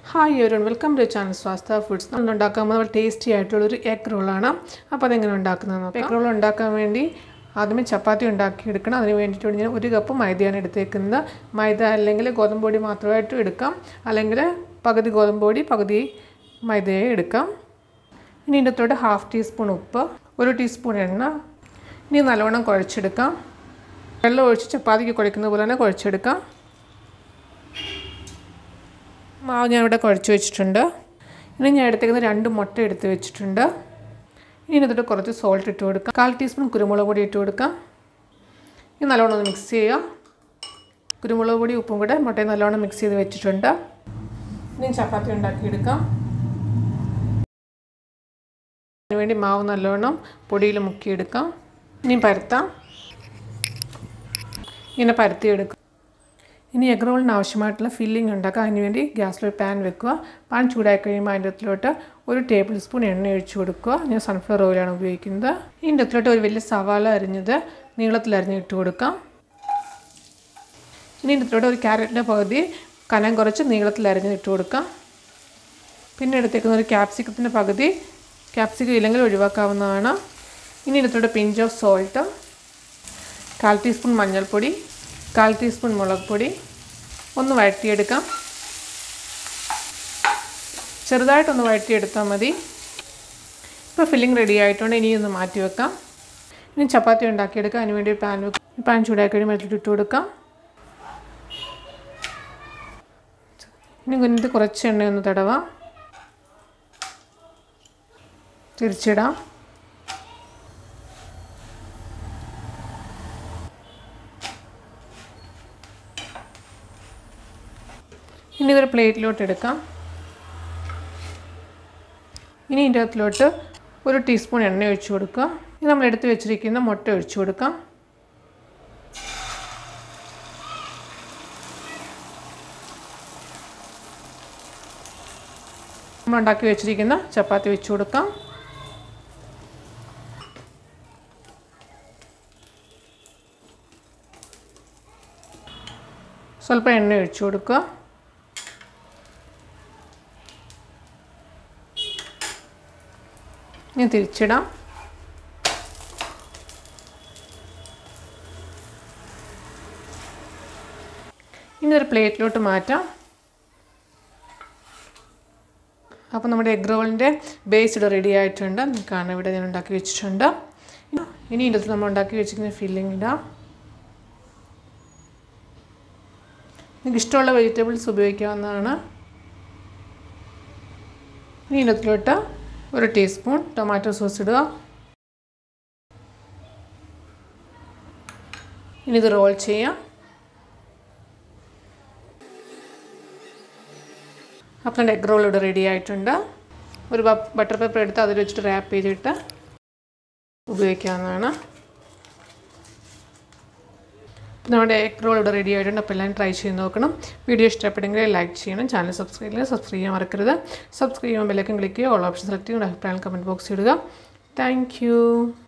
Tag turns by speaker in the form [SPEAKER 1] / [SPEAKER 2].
[SPEAKER 1] hi everyone welcome to channel Swastha foods നമ്മൾ ഉണ്ടാക്കാൻ പോകുന്നത് ടേസ്റ്റി ആയിട്ടുള്ളൊരു എഗ് റോളാണ് അപ്പോൾ അതെങ്ങനെ ഉണ്ടാക്കുന്നത് നോക്കാം എഗ് റോൾ ഉണ്ടാക്കാൻ വേണ്ടി ആദ്യമേ ചപ്പാത്തി ഉണ്ടാക്കി എടുക്കണം അതിന് വേണ്ടിയിട്ട് ഞാൻ ഒരു കപ്പ് മൈദയാണ് എടുത്തേക്കുന്നത് മൈദ അല്ലെങ്കിൽ ഗോതമ്പ് പൊടി മാത്രമായിട്ടും എടുക്കാം അല്ലെങ്കിൽ പകുതി ഗോതമ്പ് പൊടി പകുതി മൈദയെ എടുക്കാം ഇനി ഇതിൻ്റെ അകത്തോട്ട് ഹാഫ് ടീസ്പൂൺ ഉപ്പ് ഒരു ടീസ്പൂൺ എണ്ണ ഇനി നല്ലവണ്ണം കുഴച്ചെടുക്കാം വെള്ളം ഒഴിച്ച് ചപ്പാത്തിക്ക് കുഴക്കുന്ന പോലെ തന്നെ കുഴച്ചെടുക്കാം മാവ് ഞാൻ ഇവിടെ കുഴച്ച് വെച്ചിട്ടുണ്ട് ഇനി ഞാൻ എടുത്തേക്കുന്നത് രണ്ട് മുട്ട എടുത്ത് വെച്ചിട്ടുണ്ട് ഇനി ഇതിട്ട് കുറച്ച് സോൾട്ട് ഇട്ട് കൊടുക്കാം കാൽ ടീസ്പൂൺ കുരുമുളക് പൊടി ഇട്ട് കൊടുക്കാം ഇനി നല്ലോണം ഒന്ന് മിക്സ് ചെയ്യുക കുരുമുളക് പൊടി ഉപ്പും കൂടെ മുട്ടയും നല്ലോണം മിക്സ് ചെയ്ത് വെച്ചിട്ടുണ്ട് ഇനി ചപ്പാത്തി ഉണ്ടാക്കിയെടുക്കാം അതിനുവേണ്ടി മാവ് നല്ലോണം പൊടിയിൽ മുക്കിയെടുക്കാം ഇനി പരത്താം ഇങ്ങനെ പരത്തിയെടുക്കാം ഇനി എഗ് റോളിന് ആവശ്യമായിട്ടുള്ള ഫില്ലിംഗ് ഉണ്ടാക്കാം അതിനുവേണ്ടി ഗ്യാസിലൊരു പാൻ വെക്കുക പാൻ ചൂടായി കഴിയുമ്പോൾ അതിൻ്റെ അകത്തിലോട്ട് ഒരു ടേബിൾ സ്പൂൺ എണ്ണ ഒഴിച്ചു കൊടുക്കുക ഞാൻ സൺഫ്ലവർ ഓയിലാണ് ഉപയോഗിക്കുന്നത് ഇതിൻ്റെ അകത്തിലോട്ട് ഒരു വലിയ സവാള അരിഞ്ഞത് നീളത്തിൽ അരിഞ്ഞ് ഇട്ട് കൊടുക്കാം ഇനി ഇതിൻ്റെ അകത്തിലോട്ട് ഒരു ക്യാരറ്റിൻ്റെ പകുതി കനം കുറച്ച് നീളത്തിൽ അരിഞ്ഞ് ഇട്ട് കൊടുക്കാം പിന്നെ എടുത്തേക്കുന്ന ഒരു ക്യാപ്സിക്കത്തിൻ്റെ പകുതി ക്യാപ്സിക്കം ഇല്ലെങ്കിൽ ഒഴിവാക്കാവുന്നതാണ് ഇനി ഇതിനകത്തോട്ട് പിഞ്ച് ഓഫ് സോൾട്ട് കാൽ ടീസ്പൂൺ മഞ്ഞൾപ്പൊടി കാൽ ടീസ്പൂൺ മുളക് പൊടി ഒന്ന് വഴറ്റിയെടുക്കാം ചെറുതായിട്ടൊന്ന് വഴറ്റിയെടുത്താൽ മതി ഇപ്പോൾ ഫില്ലിംഗ് റെഡി ആയിട്ടുണ്ട് ഇനി ഒന്ന് മാറ്റി വെക്കാം ഇനി ചപ്പാത്തി ഉണ്ടാക്കിയെടുക്കാം അതിന് വേണ്ടി ഒരു പാൻ വെക്കും പാൻ ചൂടാക്കി കഴിയുമ്പോൾ അതിലിട്ട് ഇട്ട് കൊടുക്കാം ഇനി കുഞ്ഞിട്ട് കുറച്ച് എണ്ണയൊന്ന് തടവാം തിരിച്ചിടാം ഇനി ഇതൊരു പ്ലേറ്റിലോട്ട് എടുക്കാം ഇനി ഇതിൻ്റെ അകത്തിലോട്ട് ഒരു ടീസ്പൂൺ എണ്ണ ഒഴിച്ചു കൊടുക്കുക ഇനി നമ്മൾ എടുത്ത് വെച്ചിരിക്കുന്ന മുട്ട ഒഴിച്ചു കൊടുക്കാം നമ്മൾ ഉണ്ടാക്കി വെച്ചിരിക്കുന്ന ചപ്പാത്തി വെച്ച് കൊടുക്കാം സ്വല്പം എണ്ണ ഒഴിച്ചു കൊടുക്കുക ഞാൻ തിരിച്ചിടാം ഇനി ഒരു പ്ലേറ്റിലോട്ട് മാറ്റാം അപ്പോൾ നമ്മുടെ എഗ് റോളിൻ്റെ ബേസ് ഇവിടെ റെഡി ആയിട്ടുണ്ട് കാണാൻ ഇവിടെ ഞാൻ ഉണ്ടാക്കി വെച്ചിട്ടുണ്ട് ഇനി ഇതിൻ്റെ നമ്മൾ ഉണ്ടാക്കി വെച്ചിരിക്കുന്ന ഫില്ലിംഗ് ഇടാം നിങ്ങൾക്ക് ഇഷ്ടമുള്ള വെജിറ്റബിൾസ് ഉപയോഗിക്കാവുന്നതാണ് ഇനി ഇതിനകത്തിലോട്ട് ഒരു ടീസ്പൂൺ ടൊമാറ്റോ സോസ് ഇടുക ഇനി ഇത് റോൾ ചെയ്യാം അപ്പം എൻ്റെ എഗ് റോൾ ഇവിടെ റെഡി ആയിട്ടുണ്ട് ഒരു ബട്ടർ പേപ്പർ എടുത്ത് അതിൽ വെച്ചിട്ട് റാപ്പ് ചെയ്തിട്ട് ഉപയോഗിക്കാവുന്നതാണ് നമ്മുടെ എഗ് റോൾ ഇവിടെ റെഡി ആയിട്ടുണ്ട് അപ്പോൾ എല്ലാം ട്രൈ ചെയ്ത് നോക്കണം വീഡിയോ ഇഷ്ടപ്പെട്ടെങ്കിൽ ലൈക്ക് ചെയ്യണം ചാനൽ സബ്സ്ക്രൈബ് ചെയ്യുക സബ്സ്ക്രൈബ് ചെയ്യാൻ മറക്കരുത് സബ്സ്ക്രൈബ് ചെയ്യുമ്പോൾ ബെല്ലൈക്കൻ ക്ലിക്ക് ചെയ്യുക ഓൾ ഓപ്ഷൻ സെലക്ട് ചെയ്യുക അഭിപ്രായം കമൻറ്റ് ബോക്സ് ഇടുക താങ്ക്